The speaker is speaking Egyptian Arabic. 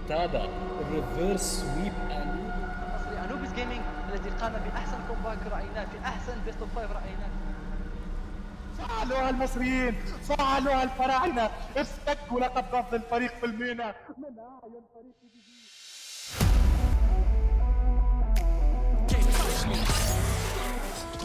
ريمونتادا ريفرس سويب انوب المصري انوبيس جيمنج الذي قام باحسن كومباك رايناه في احسن بيست اوف فايف رايناه فعلوها المصريين فعلوها الفراعنه افتكوا لقب افضل فريق في المينا من اعين فريق جديد